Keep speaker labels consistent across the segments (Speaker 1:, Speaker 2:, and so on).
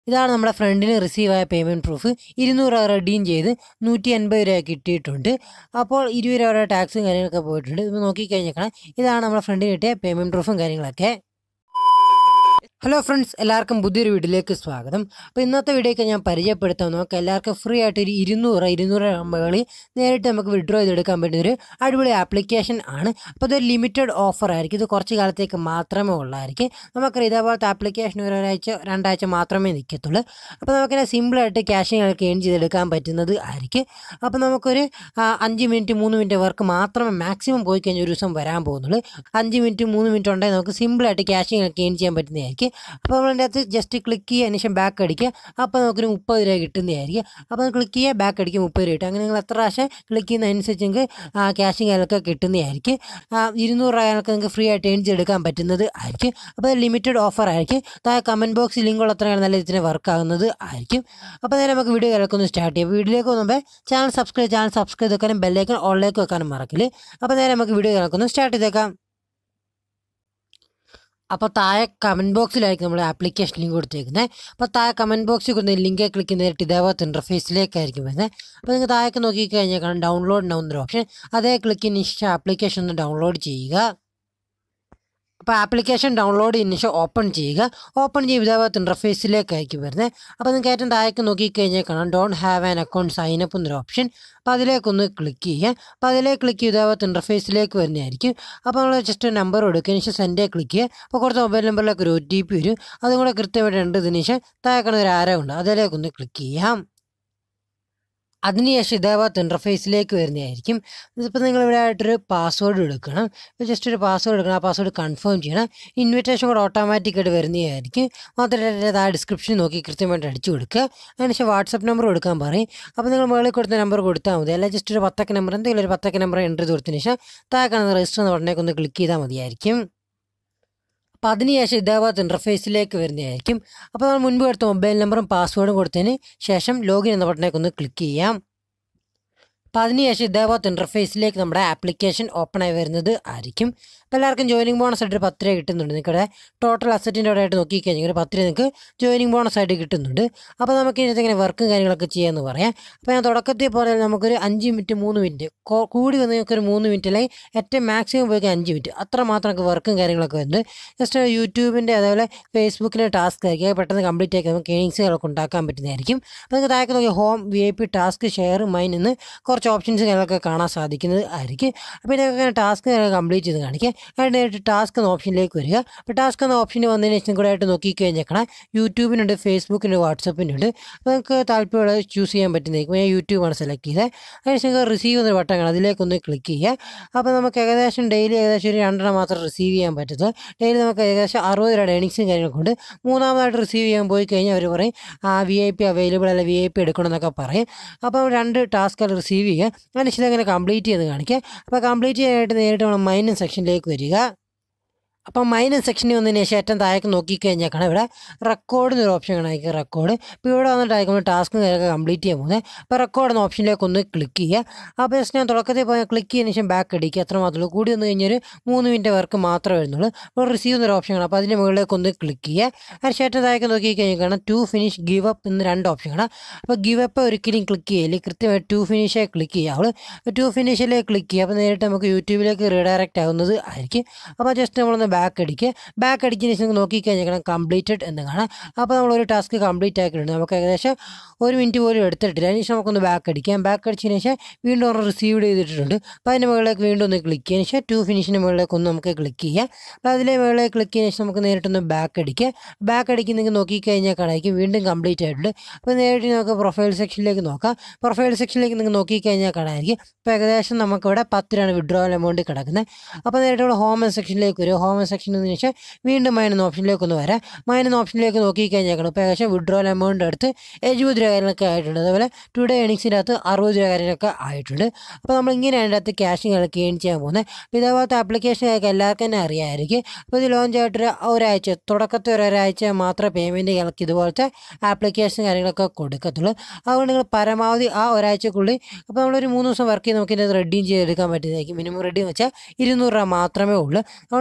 Speaker 1: ഇതാണ് നമ്മുടെ ഫ്രണ്ടിന് റിസീവ് ആയ പേയ്മെൻറ്റ് പ്രൂഫ് ഇരുന്നൂറ് രൂപ റെഡീം ചെയ്ത് നൂറ്റി എൺപത് രൂപ കിട്ടിയിട്ടുണ്ട് അപ്പോൾ ഇരുപത് രൂപയുടെ ടാക്സും കാര്യങ്ങളൊക്കെ പോയിട്ടുണ്ട് ഇത് നോക്കിക്കഴിഞ്ഞേക്കണം ഇതാണ് നമ്മുടെ ഫ്രണ്ടിന് കിട്ടിയ പേയ്മെൻറ്റ് പ്രൂഫും കാര്യങ്ങളൊക്കെ ഹലോ ഫ്രണ്ട്സ് എല്ലാവർക്കും പുതിയൊരു വീഡിയോയിലേക്ക് സ്വാഗതം അപ്പോൾ ഇന്നത്തെ വീഡിയോയ്ക്ക് ഞാൻ പരിചയപ്പെടുത്താം നമുക്ക് എല്ലാവർക്കും ഫ്രീ ആയിട്ട് ഒരു ഇരുന്നൂറ് ഇരുന്നൂറ് മുകളിൽ നേരിട്ട് നമുക്ക് വിഡ്രോ ചെയ്തെടുക്കാൻ പറ്റുന്ന ഒരു അടിപൊളി ആപ്ലിക്കേഷൻ ആണ് അപ്പോൾ ഇതൊരു ലിമിറ്റഡ് ഓഫർ ആയിരിക്കും ഇത് കുറച്ച് കാലത്തേക്ക് മാത്രമേ ഉള്ളായിരിക്കും നമുക്കറിയാം ഇതേപോലത്തെ ആപ്ലിക്കേഷൻ ഒരു ഒരാഴ്ച രണ്ടാഴ്ച മാത്രമേ നിൽക്കത്തുള്ളൂ അപ്പോൾ നമുക്കിങ്ങനെ സിമ്പിളായിട്ട് ക്യാഷിങ്ങൾക്ക് ഏൺ ചെയ്തെടുക്കാൻ പറ്റുന്നത് ആയിരിക്കും അപ്പോൾ നമുക്കൊരു ആ, അഞ്ച് മിനിറ്റ് മൂന്ന് മിനിറ്റ് വർക്ക് മാത്രമേ മാക്സിമം പോയി കഴിഞ്ഞാൽ ഒരു ദിവസം വരാൻ പോകുന്നുള്ളൂ അഞ്ച് മിനിറ്റ് മൂന്ന് മിനിറ്റ് ഉണ്ടെങ്കിൽ നമുക്ക് സിമ്പിളായിട്ട് ക്യാഷിങ്ങൾക്ക് ഏൺ ചെയ്യാൻ പറ്റുന്നതായിരിക്കും അപ്പോൾ നമ്മളതിൻ്റെ അകത്ത് ജസ്റ്റ് ക്ലിക്ക് ചെയ്യുക അതിന് ശേഷം ബാക്ക് അടിക്കുക അപ്പോൾ നമുക്കൊരു മുപ്പത് രൂപ കിട്ടുന്നതായിരിക്കും അപ്പോൾ ക്ലിക്ക് ചെയ്യുക ബാക്ക് അടിക്കുക മുപ്പത് രൂപ കിട്ടും അങ്ങനെ നിങ്ങൾ എത്ര പ്രാവശ്യം ക്ലിക്ക് ചെയ്യുന്നതനുസരിച്ച് നിങ്ങൾക്ക് ക്യാഷിങ് കാര്യങ്ങളൊക്കെ കിട്ടുന്നതായിരിക്കും ആ, ഇരുന്നൂറ് രൂപയൊക്കെ നിങ്ങൾക്ക് ഫ്രീ ആയിട്ട് ഏൺ ചെയ്തെടുക്കാൻ പറ്റുന്നത് ആയിരിക്കും അപ്പോൾ ലിമിറ്റഡ് ഓഫർ ആയിരിക്കും താഴെ കമൻറ്റ് ബോക്സിൽ ലിങ്ക് ഉള്ള അത്രയാണ് നല്ല ഇതിന് വർക്ക് ആകുന്നത് ആയിരിക്കും അപ്പോൾ നേരെ നമുക്ക് വീഡിയോ കാര്യങ്ങളൊക്കെ ഒന്ന് സ്റ്റാർട്ട് ചെയ്യാം വീഡിയോയിലേക്ക് മുമ്പേ ചാനൽ സബ്സ്ക്രൈബ് ചാനൽ സബ്സ്ക്രൈബ് വെക്കാനും ബെല്ലൈക്കൺ ഓളിലേക്ക് വെക്കാനും മറക്കില്ല അപ്പോൾ നേരെ നമുക്ക് വീഡിയോ കാര്യങ്ങളൊക്കെ ഒന്ന് സ്റ്റാർട്ട് ചെയ്തേക്കാം അപ്പോൾ താഴെ കമൻറ്റ് ബോക്സിലായിരിക്കും നമ്മൾ ആപ്ലിക്കേഷൻ ലിങ്ക് കൊടുത്തേക്കുന്നത് അപ്പോൾ താഴെ കമൻറ്റ് ബോക്സിൽ കൊടുത്ത ലിങ്ക് ക്ലിക്ക് ചെയ്യുന്ന നേരിട്ട് ഇതേപോലത്തെ ഇൻ്റർഫേസിലേക്കായിരിക്കും വരുന്നത് അപ്പോൾ നിങ്ങൾ താഴേക്ക് നോക്കിക്കഴിഞ്ഞാൽ കാണാം ഡൗൺലോഡ് ഉണ്ടാവുന്നൊരു ഓപ്ഷൻ അതേ ക്ലിക്ക് ചെയ്യുന്ന ശേഷം ആപ്ലിക്കേഷൻ ഒന്ന് ഡൗൺലോഡ് ചെയ്യുക അപ്പോൾ ആപ്ലിക്കേഷൻ ഡൗൺലോഡ് ചെയ്യുന്ന ശേഷം ഓപ്പൺ ചെയ്യുക ഓപ്പൺ ചെയ്യുമ്പോൾ ഇതേപോലത്തെ ഇൻ്റർഫേസിലേക്കായിരിക്കും വരുന്നത് അപ്പോൾ നിങ്ങൾക്ക് ഏറ്റവും താഴേക്ക് നോക്കിക്കഴിഞ്ഞാൽ കാണാം don't have an account sign up എന്നൊരു ഓപ്ഷൻ അപ്പോൾ അതിലേക്കൊന്ന് ക്ലിക്ക് ചെയ്യുക അപ്പോൾ അതിലേക്ക് ക്ലിക്ക് ചെയ്ത് ഇതേപോലത്തെ ഇൻ്റർഫേസിലേക്ക് വരുന്നതായിരിക്കും അപ്പോൾ നമ്മൾ ജസ്റ്റ് നമ്പർ കൊടുക്കുക ശേഷം സെൻഡേ ക്ലിക്ക് ചെയ്യുക അപ്പോൾ കുറച്ച് മൊബൈൽ നമ്പറിലേക്ക് ഒരു ഒ ടി പി വരും അതും കൂടെ കൃത്യമായിട്ട് ഉണ്ട് ഇതിന് ശേഷം താഴേക്കണ ഒരു ആരോ ഉണ്ട് അതിലേക്കൊന്ന് ക്ലിക്ക് ചെയ്യാം അതിനുശേഷം ഇതേപോലത്തെ ഇൻ്റർഫേസിലേക്ക് വരുന്നതായിരിക്കും ഇതിപ്പോൾ നിങ്ങൾ ഇവിടെ ആയിട്ടൊരു പാസ്വേഡ് എടുക്കണം ജസ്റ്റ് ഒരു പാസ്വേഡ് എടുക്കണം ആ പാസ്വേഡ് കൺഫേം ചെയ്യണം ഇൻവിറ്റേഷൻ കൂടെ ഓട്ടോമാറ്റിക്കായിട്ട് വരുന്നതായിരിക്കും മാത്രമല്ല ആ ഡിസ്ക്രിപ്ഷൻ നോക്കി കൃത്യമായിട്ട് അടിച്ചു കൊടുക്കുക അതിനുശേഷം വാട്സപ്പ് നമ്പർ കൊടുക്കാൻ പറയും അപ്പോൾ നിങ്ങൾ മുകളിൽ കൊടുത്ത നമ്പർ കൊടുത്താൽ മതി അല്ല ജസ്റ്റ് ഒരു പത്തക്ക നമ്പർ എന്തെങ്കിലും ഒരു പത്തക്ക നമ്പർ എൻ്റർ ചെയ്ത് കൊടുത്തതിന് ശേഷം താഴെ കാണുന്ന രജിസ്റ്റർ എന്ന ബട്ടനേക്ക് ഒന്ന് ക്ലിക്ക് ചെയ്താൽ മതിയായിരിക്കും അപ്പോൾ അതിനുശേഷം ഇതേപോലത്തെ ഇൻ്റർഫേസിലേക്ക് വരുന്നതായിരിക്കും അപ്പോൾ നമ്മൾ മുൻപ് കൊടുത്ത മൊബൈൽ നമ്പറും പാസ്വേഡും കൊടുത്തതിന് ശേഷം ലോഗിൻ എന്ന ബട്ടനേക്ക് ഒന്ന് ക്ലിക്ക് ചെയ്യാം അപ്പോൾ അതിനുശേഷം ഇതേപോലത്തെ ഇൻ്റർഫേസിലേക്ക് നമ്മുടെ ആപ്ലിക്കേഷൻ ഓപ്പൺ ആയി വരുന്നത് ആയിരിക്കും അപ്പോൾ എല്ലാവർക്കും ജോയിനിങ് ബോണസ് ആയിട്ട് ഒരു പത്ത് രൂപ കിട്ടുന്നുണ്ട് നിങ്ങളുടെ ടോട്ടൽ അസറ്റിൻ്റെ അവിടെ ആയിട്ട് നോക്കിക്കഴിഞ്ഞാൽ ഒരു പത്ത് രൂപ നിങ്ങൾക്ക് ജോയിനിങ് ബോണസ് ആയിട്ട് കിട്ടുന്നുണ്ട് അപ്പോൾ നമുക്ക് ഇതിനകത്ത് ഇങ്ങനെ വർക്കും കാര്യങ്ങളൊക്കെ ചെയ്യാമെന്ന് പറയാം അപ്പോൾ ഞാൻ തുടക്കത്തിൽ പോലെ നമുക്കൊരു അഞ്ച് മിനിറ്റ് മൂന്ന് മിനിറ്റ് കോ- കൂടി വന്ന് നിങ്ങൾക്ക് ഒരു മൂന്ന് മിനിറ്റ് അല്ലെങ്കിൽ ഏറ്റവും മാക്സിമം പോയി അഞ്ച് മിനിറ്റ് അത്ര മാത്രം നമുക്ക് വർക്കും കാര്യങ്ങളൊക്കെ വരുന്നുണ്ട് ജസ്റ്റ് യൂട്യൂബിൻ്റെ അതേപോലെ ഫേസ്ബുക്കിൻ്റെ ടാസ്ക് ആയിരിക്കും അത് പെട്ടെന്ന് കംപ്ലീറ്റ് ആക്കി നമുക്ക് ഏണിങ്സുകളൊക്കെ ഉണ്ടാക്കാൻ പറ്റുന്നതായിരിക്കും അപ്പോൾ നിങ്ങൾക്ക് താഴേക്ക് നോക്കി home V I P task share mine എന്ന് കുറച്ച് ഓപ്ഷൻസ് കാര്യങ്ങളൊക്കെ കാണാൻ സാധിക്കുന്നത് ആയിരിക്കും അപ്പോൾ ഇതൊക്കെ ടാസ്ക് കംപ്ലീറ്റ് ചെയ്ത് കാണിക്കുക അതിന് നേരിട്ട് ടാസ്ക് എന്ന ഓപ്ഷനിലേക്ക് വരിക അപ്പോൾ ടാസ്ക് എന്ന ഓപ്ഷനിൽ വന്നതിന് ശേഷം കൂടെ ആയിട്ട് നോക്കിക്കഴിഞ്ഞേക്കണം യൂട്യൂബിനുണ്ട് ഫേസ്ബുക്കിനുണ്ട് വാട്സപ്പിനുണ്ട് അപ്പോൾ നിങ്ങൾക്ക് താല്പര്യമുള്ള ചൂസ് ചെയ്യാൻ പറ്റുന്നതായിരിക്കും ഞാൻ യൂട്യൂബാണ് സെലക്ട് ചെയ്തത് അതിനുശേഷം റിസീവ് എന്നൊരു ബട്ടൺ കാണാം അതിലേക്കൊന്ന് ക്ലിക്ക് ചെയ്യുക അപ്പോൾ നമുക്ക് ഏകദേശം ഡെയിലി ഏകദേശം ഒരു രണ്ടെണ്ണം മാത്രം റിസീവ് ചെയ്യാൻ പറ്റത്തുള്ളൂ ഡെയിലി നമുക്ക് ഏകദേശം അറുപത് രൂപയുടെ ഏണിങ്സും കാര്യങ്ങളൊക്കെ ഉണ്ട് മൂന്നാമതായിട്ട് റിസീവ് ചെയ്യാൻ പോയി കഴിഞ്ഞാൽ അവർ പറയും ആ വി ഐ പി അവൈലബിൾ അല്ല വി ഐ പി എടുക്കണമെന്നൊക്കെ പറയും അപ്പോൾ രണ്ട് ടാസ്കുകൾ റിസീവ് ചെയ്യുക അതിനുശേഷം അങ്ങനെ കംപ്ലീറ്റ് ചെയ്ത് കാണിക്കുക അപ്പോൾ കംപ്ലീറ്റ് ചെയ്യാനായിട്ട് നേരിട്ട് നമ്മൾ മൈനസ് സെക്ഷനിലേക്ക് വരിക അപ്പം മൈനസ് സെക്ഷനിൽ വന്നതിന് ശേഷം ഏറ്റവും താഴേക്ക് നോക്കിക്കഴിഞ്ഞാൽ കാണാം ഇവിടെ റെക്കോർഡ് എന്നൊരു ഓപ്ഷൻ കാണാം റെക്കോർഡ് ഇപ്പോൾ ഇവിടെ വന്നിട്ട് അയക്കുമ്പോൾ ടാസ്ക് കാര്യമൊക്കെ കംപ്ലീറ്റ് ചെയ്യാൻ പോകുന്നത് അപ്പോൾ റെക്കോർഡ് എന്ന ഓപ്ഷനിലേക്ക് ഒന്ന് ക്ലിക്ക് ചെയ്യുക അപ്പോൾ ജസ്റ്റ് ഞാൻ തുടക്കത്തിൽ പോയാൽ ക്ലിക്ക് ചെയ്തതിന് ശേഷം ബാക്ക് അടിക്കുക അത്ര മാത്രമേ ഉള്ളൂ കൂടി വന്നു കഴിഞ്ഞാൽ ഒരു മൂന്ന് മിനിറ്റ് വർക്ക് മാത്രമേ വരുന്നുള്ളൂ അപ്പോൾ റിസീവ് എന്നൊരു ഓപ്ഷൻ കാണാം അപ്പോൾ അതിൻ്റെ മുകളിലേക്ക് ഒന്ന് ക്ലിക്ക് ചെയ്യുക അതിന് ഏറ്റവും താഴേക്ക് നോക്കിക്കഴിഞ്ഞാൽ കാണാം ടു ഫിനിഷ് ഗിവ് അപ്പ് എന്ന് രണ്ട് ഓപ്ഷൻ കാണാം അപ്പോൾ ഗിവ് അപ്പ് ഒരിക്കലും ക്ലിക്ക് ചെയ്യില്ല കൃത്യമായി ടു ഫിനിഷേ ക്ലിക്ക് ചെയ്യാവുള്ളൂ ടു ഫിനിഷിലേക്ക് ക്ലിക്ക് ചെയ്യുക അപ്പോൾ നേരിട്ട് നമുക്ക് യൂട്യൂബിലേക്ക് റീഡയറക്റ്റ് ആകുന്നത് ആയിരിക്കും അപ്പോൾ ജസ്റ്റ് നമ്മളൊന്ന് ബാക്ക് അടിക്കുക ബാക്ക് അടിച്ചതിന് ശേഷം നോക്കിക്കഴിഞ്ഞാൽ കംപ്ലീറ്റഡ് എന്ന് കാണാം അപ്പോൾ നമ്മളൊരു ടാസ്ക് കംപ്ലീറ്റ് ആക്കിയിട്ടുണ്ട് നമുക്ക് ഏകദേശം ഒരു മിനിറ്റ് പോലും എടുത്തിട്ടില്ല അതിന് ശേഷം നമുക്കൊന്ന് ബാക്ക് അടിക്കാം ബാക്ക് അടിച്ചതിന് ശേഷം വീണ്ടും ഒന്ന് റിസീവ് ചെയ്തിട്ടുണ്ട് അപ്പോൾ അതിൻ്റെ മുകളിലേക്ക് വീണ്ടും ഒന്ന് ക്ലിക്ക് ചെയ്യുന്നതിന് ശേഷം ടു ഫിനിഷിൻ്റെ മുകളിലേക്ക് ഒന്ന് നമുക്ക് ക്ലിക്ക് ചെയ്യാം അപ്പോൾ അതിലെ മുകളിലേക്ക് ക്ലിക്ക് ചെയ്യുന്ന ശേഷം നമുക്ക് നേരിട്ടൊന്ന് ബാക്ക് അടിക്കുക ബാക്ക് അടിക്കുന്നെങ്കിൽ നോക്കിക്കഴിഞ്ഞാൽ കാണായിരിക്കും വീണ്ടും കംപ്ലീറ്റ് ആയിട്ടുണ്ട് അപ്പോൾ നേരിട്ട് നമുക്ക് പ്രൊഫൈൽ സെക്ഷനിലേക്ക് നോക്കാം പ്രൊഫൈൽ സെക്ഷനിലേക്ക് നിങ്ങൾ നോക്കിക്കഴിഞ്ഞാൽ കാണായിരിക്കും ഇപ്പോൾ ഏകദേശം നമുക്കിവിടെ പത്ത് രൂപയാണ് വിഡ്രോവൽ എമൗണ്ട് കിടക്കുന്നത് അപ്പോൾ നേരിട്ട് നമ്മൾ ഹോം സെക്ഷനിലേക്ക് വരും ഹോം സെക്ഷനിൽ നിന്ന് ശേഷം വീണ്ടും മൈൻ എന്ന ഓപ്ഷനിലേക്ക് ഒന്ന് വരാം മൈൻ എന്ന ഓപ്ഷനിലേക്ക് നോക്കിക്കഴിഞ്ഞാൽ കാണും ഇപ്പോൾ ഏകദേശം വിഡ്രോവൽ എമൗണ്ട് എടുത്ത് എഴുപത് രൂപ കാര്യങ്ങളൊക്കെ ആയിട്ടുണ്ട് അതുപോലെ ടുഡേ ഏണിങ്സിൻ്റെ അകത്ത് അറുപത് രൂപ കാര്യങ്ങളൊക്കെ ആയിട്ടുണ്ട് അപ്പോൾ നമ്മൾ ഇങ്ങനെയാണ് അതിൻ്റെ അകത്ത് ക്യാഷ് കാര്യങ്ങളൊക്കെ ഏൺ ചെയ്യാൻ പോകുന്നത് അപ്പോൾ ഇതേപോലത്തെ ആപ്ലിക്കേഷൻ ഒക്കെ എല്ലാവർക്കും തന്നെ അറിയാമായിരിക്കും അപ്പോൾ ഇത് ലോഞ്ച് ആയിട്ടൊരു ഒരാഴ്ച തുടക്കത്തെ ഒരു ഒരാഴ്ച മാത്രമേ പേയ്മെൻറ്റ് കാര്യങ്ങൾക്ക് ഇതുപോലത്തെ ആപ്ലിക്കേഷൻ കാര്യങ്ങളൊക്കെ കൊടുക്കത്തുള്ളൂ അതുകൊണ്ട് നിങ്ങൾ പരമാവധി ആ ഒരാഴ്ചക്കുള്ളിൽ അപ്പോൾ നമ്മളൊരു മൂന്ന് ദിവസം വർക്ക് ചെയ്ത് നമുക്ക് ഇതിനകത്ത് റെഡീം ചെയ്തെടുക്കാൻ പറ്റുന്നതായിരിക്കും മിനിമം റെഡി എന്ന് വെച്ചാൽ ഇരുന്നൂറ് രൂപ മാത്രമേ ഉള്ളൂ അതുകൊണ്ട് തുടക്കം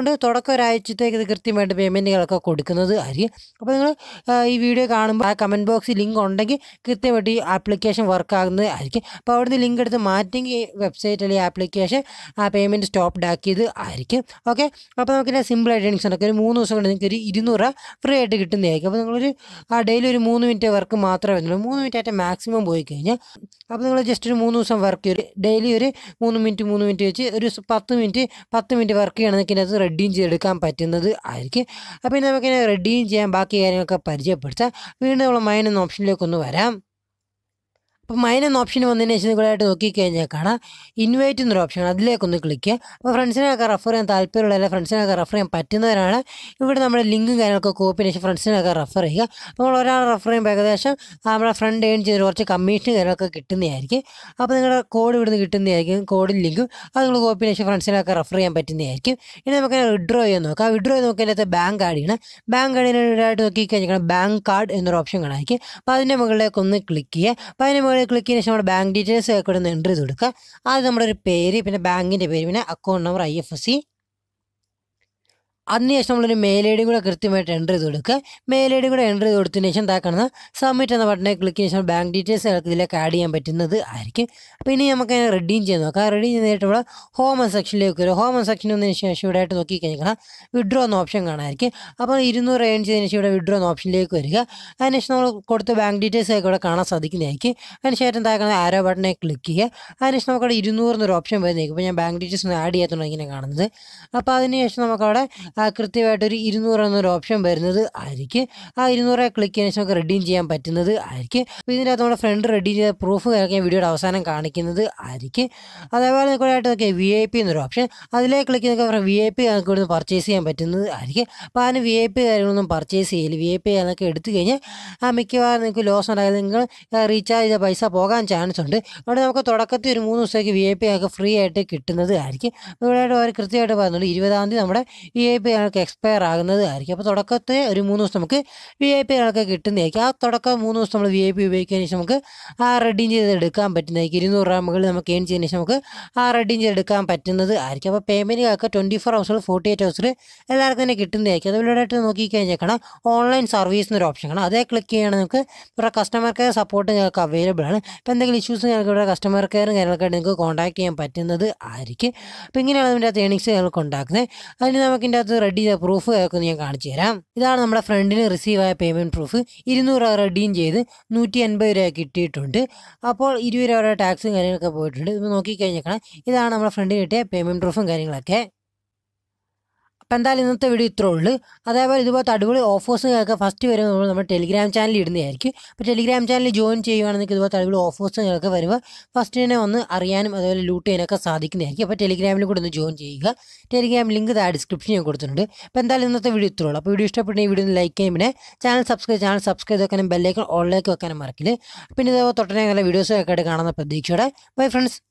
Speaker 1: നിങ്ങൾക്ക് ഒരാഴ്ചത്തേക്ക് ഇത് കൃത്യമായിട്ട് പേയ്മെൻറ്റുകളൊക്കെ കൊടുക്കുന്നത് ആയിരിക്കും അപ്പോൾ നിങ്ങൾ ഈ വീഡിയോ കാണുമ്പോൾ ആ കമൻറ്റ് ബോക്സിൽ ലിങ്ക് ഉണ്ടെങ്കിൽ കൃത്യമായിട്ട് ഈ ആപ്ലിക്കേഷൻ വർക്ക് ആകുന്നത് ആയിരിക്കും അപ്പോൾ അവിടുന്ന് ലിങ്ക് എടുത്ത് മാറ്റിയെങ്കിൽ ഈ വെബ്സൈറ്റ് അല്ലെങ്കിൽ ആപ്ലിക്കേഷൻ ആ പേയ്മെൻറ്റ് സ്റ്റോപ്ഡ് ആക്കിയത് ആയിരിക്കും ഓക്കെ അപ്പോൾ നമുക്കിതിനെ സിമ്പിളായിട്ട് എണിക്സ് നടക്കും ഒരു മൂന്ന് ദിവസം കൊണ്ട് നിങ്ങൾക്ക് ഒരു ഇരുന്നൂറ് രൂപ ഫ്രീ ആയിട്ട് കിട്ടുന്നതായിരിക്കും അപ്പോൾ നിങ്ങളൊരു ആ ഡെയിലി ഒരു മൂന്ന് മിനിറ്റ് വർക്ക് മാത്രമേ വരുന്നുള്ളൂ മൂന്ന് മിനിറ്റ് ആയിട്ട് മാക്സിമം പോയി കഴിഞ്ഞാൽ അപ്പോൾ നിങ്ങൾ ജസ്റ്റ് ഒരു മൂന്ന് ദിവസം വർക്ക് ചെയ്യും ഡെയിലി ഒരു മൂന്ന് മിനിറ്റ് മൂന്ന് മിനിറ്റ് വെച്ച് ഒരു സ് പത്ത് മിനിറ്റ് പത്ത് മിനിറ്റ് വർക്ക് ചെയ്യണമെങ്കിൽ ഇതിനകത്ത് റെഡീം ചെയ്തെടുക്കാൻ പറ്റുന്നത് ആയിരിക്കും അപ്പോൾ ഇനി നമുക്കിങ്ങനെ റെഡീം ചെയ്യാൻ ബാക്കി കാര്യങ്ങളൊക്കെ പരിചയപ്പെടുത്താം വീണ്ടും നമ്മൾ മൈൻ എന്ന ഓപ്ഷനിലേക്ക് ഒന്ന് വരാം അപ്പോൾ മൈൻ എന്ന ഓപ്ഷൻ വന്നതിന് ശേഷം നിങ്ങളായിട്ട് നോക്കിക്കഴിഞ്ഞാൽ കാണാം ഇൻവൈറ്റ് എന്നൊരു ഓപ്ഷൻ അതിലേക്കൊന്ന് ക്ലിക്ക് ചെയ്യുക അപ്പോൾ ഫ്രണ്ട്സിനൊക്കെ റെഫർ ചെയ്യാൻ താല്പര്യമുള്ള അല്ലെങ്കിൽ ഫ്രണ്ട്സിനൊക്കെ റെഫർ ചെയ്യാൻ പറ്റുന്നവരാണ് ഇവിടെ നമ്മുടെ ലിങ്കും കാര്യങ്ങളൊക്കെ കോപ്പി ശേഷം ഫ്രണ്ട്സിനൊക്കെ റെഫർ ചെയ്യുക അപ്പോൾ നമ്മൾ ഒരാൾ റെഫർ ചെയ്യുമ്പോൾ ഏകദേശം നമ്മുടെ ഫ്രണ്ട് ഏൺ ചെയ്ത് കുറച്ച് കമ്മീഷൻ കാര്യങ്ങളൊക്കെ കിട്ടുന്നതായിരിക്കും അപ്പോൾ നിങ്ങളുടെ കോഡ് ഇവിടുന്ന് കിട്ടുന്നതായിരിക്കും കോഡിൽ ലിങ്കും അത് നിങ്ങൾ കോപ്പി ശേഷം ഫ്രണ്ട്സിനൊക്കെ റെഫർ ചെയ്യാൻ പറ്റുന്നതായിരിക്കും ഇനി നമുക്ക് വിഡ്രോ ചെയ്യാൻ നോക്കാം വിഡ്രോ ചെയ്ത് നോക്കിയതിനകത്ത് ബാങ്ക് ആഡ് ചെയ്യണം ബാങ്ക് ആഡ് ചെയ്യാനായിട്ട് നോക്കിക്കഴിഞ്ഞാൽ ബാങ്ക് കാർഡ് എന്നൊരു ഓപ്ഷൻ കാണാമായിരിക്കും അപ്പോൾ അതിൻ്റെ മുകളിലേക്ക് ഒന്ന് ക്ലിക്ക് ചെയ്യുക അപ്പോൾ അതിൻ്റെ മുകളിൽ ക്ലിക്ക് ചെയ്തതിന് ശേഷം നമ്മുടെ ബാങ്ക് ഡീറ്റെയിൽസ് ഒക്കെ ഒന്ന് എൻ്റർ ചെയ്ത് കൊടുക്കുക ആദ്യം നമ്മുടെ ഒരു പേര് പിന്നെ ബാങ്കിൻ്റെ പേര് പിന്നെ account number I F S C അതിനുശേഷം നമ്മളൊരു മെയിൽ ഐ ഡി കൂടെ കൃത്യമായിട്ട് എൻ്റർ ചെയ്ത് കൊടുക്കുക മെയിൽ ഐ ഡി കൂടെ എൻ്റർ ചെയ്ത് കൊടുത്തതിന് ശേഷം താ കാണുന്ന സബ്മിറ്റ് എന്ന ബട്ടനെ ക്ലിക്ക് ചെയ്ത ശേഷം ബാങ്ക് ഡീറ്റെയിൽസ് നമുക്ക് ഇതിലേക്ക് ആഡ് ചെയ്യാൻ പറ്റുന്നത് ആയിരിക്കും അപ്പോൾ ഇനി നമുക്ക് റെഡീം ചെയ്ത് നോക്കാം റെഡീം ചെയ്തിട്ട് ഇവിടെ ഹോം സെക്ഷനിലേക്ക് വരും ഹോം സെക്ഷനിൽ വന്നതിന് ശേഷം ഇവിടെ ആയിട്ട് നോക്കിക്കഴിഞ്ഞാൽ വിഡ്രോ എന്ന ഓപ്ഷൻ കാണാമായിരിക്കും അപ്പോൾ ഇരുന്നൂറ് ഏൺ ചെയ്തതിന് ശേഷം ഇവിടെ വിഡ്രോ എന്ന ഓപ്ഷനിലേക്ക് വരിക അതിനുശേഷം നമ്മൾ കൊടുത്ത ബാങ്ക് ഡീറ്റെയിൽസ് ഒക്കെ ഇവിടെ കാണാൻ സാധിക്കുന്നതായിരിക്കും അതിനുശേഷം താ കാണുന്ന ആരോ ബട്ടനെ ക്ലിക്ക് ചെയ്യുക അതിനുശേഷം നമുക്കവിടെ ഇരുന്നൂറ് എന്നൊരു ഓപ്ഷൻ വരുന്നതായിരിക്കും ഇപ്പോൾ ഞാൻ ബാങ്ക് ഡീറ്റെയിൽസ് ഒന്നും ആഡ് ചെയ്യാത്തതുകൊണ്ട് ഇങ്ങനെ കാണുന്നത് അപ്പോൾ അതിനുശേഷം നമുക്കവിടെ ആ കൃത്യമായിട്ടൊരു ഇരുന്നൂറ് എന്നൊരു ഓപ്ഷൻ വരുന്നത് ആയിരിക്കും ആ ഇരുന്നൂറ് ക്ലിക്ക് ചെയ്യുന്ന ശേഷം നമുക്ക് റെഡീം ചെയ്യാൻ പറ്റുന്നത് ആയിരിക്കും അപ്പോൾ ഇതിനകത്ത് നമ്മുടെ ഫ്രണ്ട് റെഡീം ചെയ്ത പ്രൂഫ് ഞാൻ വീഡിയോയുടെ അവസാനം കാണിക്കുന്നത് ആയിരിക്കും അതേപോലെ നിൽക്കുകയായിട്ട് നോക്കിയാൽ വി ഐ പി എന്നൊരു ഓപ്ഷൻ അതിലേക്ക് ക്ലിക്ക് ചെയ്തൊക്കെ വി ഐ പി നമുക്ക് ഇവിടുന്ന് പർച്ചേസ് ചെയ്യാൻ പറ്റുന്നത് ആയിരിക്കും അപ്പോൾ അതിന് വി ഐ പി കാര്യങ്ങളൊന്നും പർച്ചേസ് ചെയ്യില്ല വി ഐ പി അതൊക്കെ എടുത്തു കഴിഞ്ഞാൽ ആ മിക്കവാറും നിങ്ങൾക്ക് ലോസ് ഉണ്ടായാൽ നിങ്ങൾ റീചാർജ് ചെയ്ത പൈസ പോകാൻ ചാൻസ് ഉണ്ട് അവിടെ നമുക്ക് തുടക്കത്തിൽ ഒരു മൂന്ന് ദിവസത്തേക്ക് വി ഐ പി ഒക്കെ ഫ്രീ ആയിട്ട് കിട്ടുന്നത് ആയിരിക്കും ഇവിടെ അവർ കൃത്യമായിട്ട് പറയുന്നുണ്ട് ഇരുപതാം തീയതി നമ്മുടെ വി ഐ പി ഞങ്ങൾക്ക് എക്സ്പയർ ആകുന്നത് ആയിരിക്കും അപ്പോൾ തുടക്കത്തിൽ ഒരു മൂന്ന് ദിവസം നമുക്ക് വി ഐ പി ഞങ്ങൾക്ക് കിട്ടുന്നതായിരിക്കും ആ തുടക്കം മൂന്ന് ദിവസം നമ്മൾ വി ഐ പി ഉപയോഗിക്കുന്നതിന് ശേഷം നമുക്ക് ആ റെഡീം ചെയ്ത് എടുക്കാൻ പറ്റുന്നതായിരിക്കും ഇരുന്നൂറ് രൂപ മുകളിൽ നമുക്ക് ഏൺ ചെയ്തതിന് ശേഷം നമുക്ക് ആ റെഡീം ചെയ്തെടുക്കാൻ പറ്റുന്നത് ആയിരിക്കും അപ്പോൾ പേയ്മെൻറ്റ് ട്വൻറ്റി ഫോർ ഹവേഴ്സിൽ ഫോർട്ടി എയ്റ്റ് ഹവേഴ്സിൽ എല്ലാവർക്കും തന്നെ കിട്ടുന്നതായിരിക്കും അതുപോലെ ആയിട്ട് നോക്കിക്കഴിഞ്ഞാൽ കാണാം ഓൺലൈൻ സർവീസ് എന്നൊരു ഓപ്ഷൻ കാണാം അതേ ക്ലിക്ക് ചെയ്യുകയാണെങ്കിൽ നിങ്ങൾക്ക് ഇവിടെ കസ്റ്റമർ കെയർ സപ്പോർട്ട് നിങ്ങൾക്ക് അവൈലബിൾ ആണ് ഇപ്പോൾ എന്തെങ്കിലും ഇഷ്യൂസ് നിങ്ങൾക്ക് ഇവിടെ കസ്റ്റമർ കെയറും കാര്യങ്ങളൊക്കെ നിങ്ങൾക്ക് കോൺടാക്ട് ചെയ്യാൻ പറ്റുന്നത് ആയിരിക്കും അപ്പോൾ ഇങ്ങനെയാണ് ഇതിൻ്റെ അകത്ത് ഏണിങ്സ് ഞങ്ങൾക്ക് ഉണ്ടാക്കുന്നത് അതിന് നമുക്ക് ഇതിൻ്റെ അകത്ത് റെഡി ചെയ്ത പ്രൂഫ് ഒക്കെ ഞാൻ കാണിച്ചു തരാം ഇതാണ് നമ്മുടെ ഫ്രണ്ടിന് റിസീവ് ആയ പേയ്മെൻറ്റ് പ്രൂഫ് ഇരുന്നൂറ് രൂപ റെഡീം ചെയ്ത് നൂറ്റി എൺപത് രൂപ കിട്ടിയിട്ടുണ്ട് അപ്പോൾ ഇരുപത് രൂപയുടെ ടാക്സും കാര്യങ്ങളൊക്കെ പോയിട്ടുണ്ട് ഇത് നോക്കിക്കഴിഞ്ഞേക്കണം ഇതാണ് നമ്മുടെ ഫ്രണ്ടിന് കിട്ടിയ പേയ്മെൻറ്റ് പ്രൂഫും കാര്യങ്ങളൊക്കെ അപ്പോൾ എന്തായാലും ഇന്നത്തെ വീഡിയോ ഇത്രേ ഉള്ളൂ അതേപോലെ ഇതുപോലത്തെ അടിപൊളി ഓഫേഴ്സുകളൊക്കെ ഫസ്റ്റ് വരുമ്പോൾ നമ്മൾ ടെലിഗ്രാം ചാനൽ ഇടുന്നതായിരിക്കും അപ്പോൾ ടെലിഗ്രാം ചാനൽ ജോയിൻ ചെയ്യുകയാണെങ്കിൽ ഇതുപോലത്തെ അടിപൊളി ഓഫേഴ്സുകളൊക്കെ വരുമ്പോൾ ഫസ്റ്റ് തന്നെ ഒന്ന് അറിയാനും അതുപോലെ ലൂട്ട് ചെയ്യാനൊക്കെ സാധിക്കുന്നതായിരിക്കും അപ്പോൾ ടെലിഗ്രാമിലും കൂടെ ഒന്ന് ജോയിൻ ചെയ്യുക ടെലിഗ്രാം ലിങ്ക് താഴെ ഡിസ്ക്രിപ്ഷൻ ഞാൻ കൊടുത്തിട്ടുണ്ട് അപ്പോൾ എന്തായാലും ഇന്നത്തെ വീഡിയോ ഇത്രേ ഉള്ളൂ അപ്പോൾ വീഡിയോ ഇഷ്ടപ്പെട്ട ഈ വീഡിയോ ലൈക്ക് ചെയ്യും പിന്നെ ചാനൽ സബ്സ്ക്രൈബ് ചാനൽ സബ്സ്ക്രൈബ് വെക്കാനും ബെല്ലൈക്കൺ ഓളിലേക്ക് വെക്കാനും മറക്കില്ല പിന്നെ ഇതേപോലെ തൊട്ടനെ നല്ല വീഡിയോസൊക്കെ ആയിട്ട് കാണുന്ന പ്രതീക്ഷയോടെ ബൈ ഫ്രണ്ട്സ്